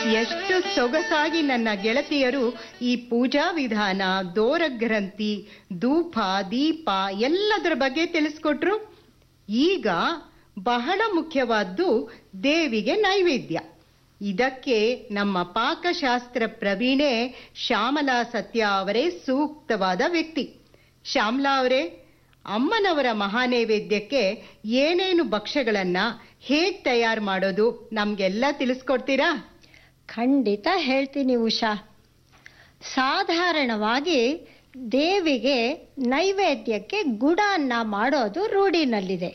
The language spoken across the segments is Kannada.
ಎಷ್ಟು ಸೊಗಸಾಗಿ ನನ್ನ ಗೆಳತಿಯರು ಈ ಪೂಜಾ ವಿಧಾನ ದೋರಗ್ರಂಥಿ ಧೂಪ ದೀಪ ಎಲ್ಲದರ ಬಗ್ಗೆ ತಿಳಿಸ್ಕೊಟ್ರು ಈಗ ಬಹಳ ಮುಖ್ಯವಾದ್ದು ದೇವಿಗೆ ನೈವೇದ್ಯ ಇದಕ್ಕೆ ನಮ್ಮ ಪಾಕಶಾಸ್ತ್ರ ಪ್ರವೀಣೆ ಶ್ಯಾಮಲಾ ಸತ್ಯ ಅವರೇ ಸೂಕ್ತವಾದ ವ್ಯಕ್ತಿ ಶ್ಯಾಮಲಾ ಅವರೇ ಅಮ್ಮನವರ ಮಹಾನೈವೇದ್ಯಕ್ಕೆ ಏನೇನು ಭಕ್ಷ್ಯಗಳನ್ನ ಹೇಗ್ ತಯಾರು ಮಾಡೋದು ನಮ್ಗೆಲ್ಲ ತಿಳಿಸ್ಕೊಡ್ತೀರಾ ಖಂಡಿತ ಹೇಳ್ತೀನಿ ಉಷಾ ಸಾಧಾರಣವಾಗಿ ದೇವಿಗೆ ನೈವೇದ್ಯಕ್ಕೆ ಗುಡಾನ್ನ ಮಾಡೋದು ರೂಢಿನಲ್ಲಿದೆ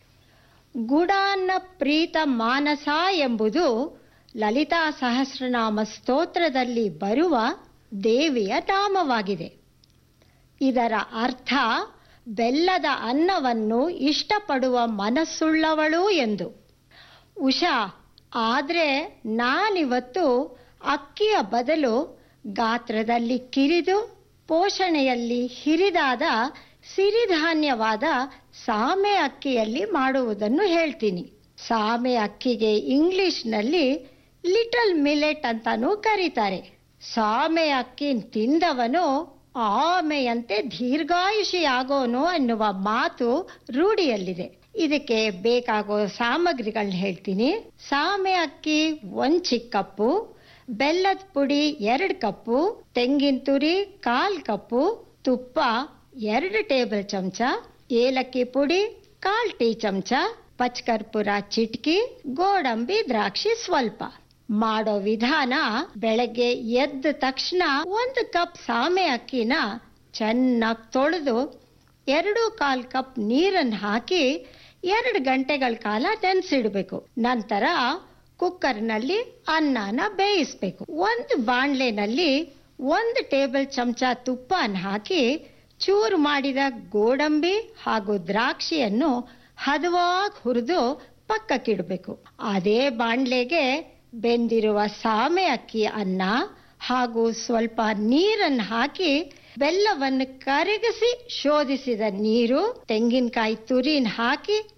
ಗುಡಾನ್ನ ಪ್ರೀತ ಮಾನಸ ಎಂಬುದು ಲಲಿತಾ ಸಹಸ್ರನಾಮ ಸ್ತೋತ್ರದಲ್ಲಿ ಬರುವ ದೇವಿಯ ನಾಮವಾಗಿದೆ ಇದರ ಅರ್ಥ ಬೆಲ್ಲದ ಅನ್ನವನ್ನು ಇಷ್ಟಪಡುವ ಮನಸ್ಸುಳ್ಳವಳು ಎಂದು ಉಷಾ ಆದರೆ ನಾನಿವತ್ತು ಅಕ್ಕಿಯ ಬದಲು ಗಾತ್ರದಲ್ಲಿ ಕಿರಿದು ಪೋಷಣೆಯಲ್ಲಿ ಹಿರಿದಾದ ಸಿರಿಧಾನ್ಯವಾದ ಸಾಮೆ ಅಕ್ಕಿಯಲ್ಲಿ ಮಾಡುವುದನ್ನು ಹೇಳ್ತೀನಿ ಸಾಮೆ ಅಕ್ಕಿಗೆ ಇಂಗ್ಲಿಷ್ನಲ್ಲಿ ಲಿಟಲ್ ಮಿಲೆಟ್ ಅಂತಾನೂ ಕರೀತಾರೆ ಸಾಮೆ ಅಕ್ಕಿ ತಿಂದವನು ಆಮೆಯಂತೆ ದೀರ್ಘಾಯುಷಿ ಆಗೋನು ಅನ್ನುವ ಮಾತು ರೂಢಿಯಲ್ಲಿದೆ ಇದಕ್ಕೆ ಬೇಕಾಗೋ ಸಾಮಗ್ರಿಗಳನ್ನ ಹೇಳ್ತೀನಿ ಸಾಮೆ ಅಕ್ಕಿ ಒಂದ್ ಚಿಕ್ಕ ಕಪ್ಪು ಬೆಲ್ಲದ ಪುಡಿ ಎರಡು ಕಪ್ಪು ತೆಂಗಿನ ತುರಿ ಕಾಲ್ ಕಪ್ಪು ತುಪ್ಪ ಎರಡು ಟೇಬಲ್ ಚಮಚ ಏಲಕ್ಕಿ ಪುಡಿ ಕಾಲ್ ಟೀ ಚಮಚ ಪಚ್ಕರ್ಪುರ ಚಿಟ್ಕಿ ಗೋಡಂಬಿ ದ್ರಾಕ್ಷಿ ಸ್ವಲ್ಪ ಮಾಡೋ ವಿಧಾನ ಬೆಳಗ್ಗೆ ಎದ್ದ ತಕ್ಷಣ ಒಂದು ಕಪ್ ಸಾಮೆ ಅಕ್ಕಿನ ಚೆನ್ನಾಗಿ ತೊಳೆದು ಎರಡು ಕಾಲ್ ಕಪ್ ನೀರನ್ನು ಹಾಕಿ ಎರಡು ಗಂಟೆಗಳ ಕಾಲ ನೆನೆಸಿಡ್ಬೇಕು ನಂತರ ಕುಕ್ಕರ್ನಲ್ಲಿ ಅನ್ನನ ಬೇಯಿಸ್ಬೇಕು ಒಂದು ಬಾಣಲೆನಲ್ಲಿ ಒಂದು ಟೇಬಲ್ ಚಮಚ ತುಪ್ಪನ ಹಾಕಿ ಚೂರು ಮಾಡಿದ ಗೋಡಂಬಿ ಹಾಗೂ ದ್ರಾಕ್ಷಿಯನ್ನು ಹದವಾಗಿ ಹುರಿದು ಪಕ್ಕಕ್ಕಿಡಬೇಕು ಅದೇ ಬಾಣಲೆಗೆ ಬೆಂದಿರುವ ಸಾಮೆ ಅಕ್ಕಿ ಅನ್ನ ಹಾಗೂ ಸ್ವಲ್ಪ ನೀರನ್ನು ಹಾಕಿ ಬೆಲ್ಲವನ್ನು ಕರಗಿಸಿ ಶೋಧಿಸಿದ ನೀರು ತೆಂಗಿನಕಾಯಿ ತುರಿನ ಹಾಕಿ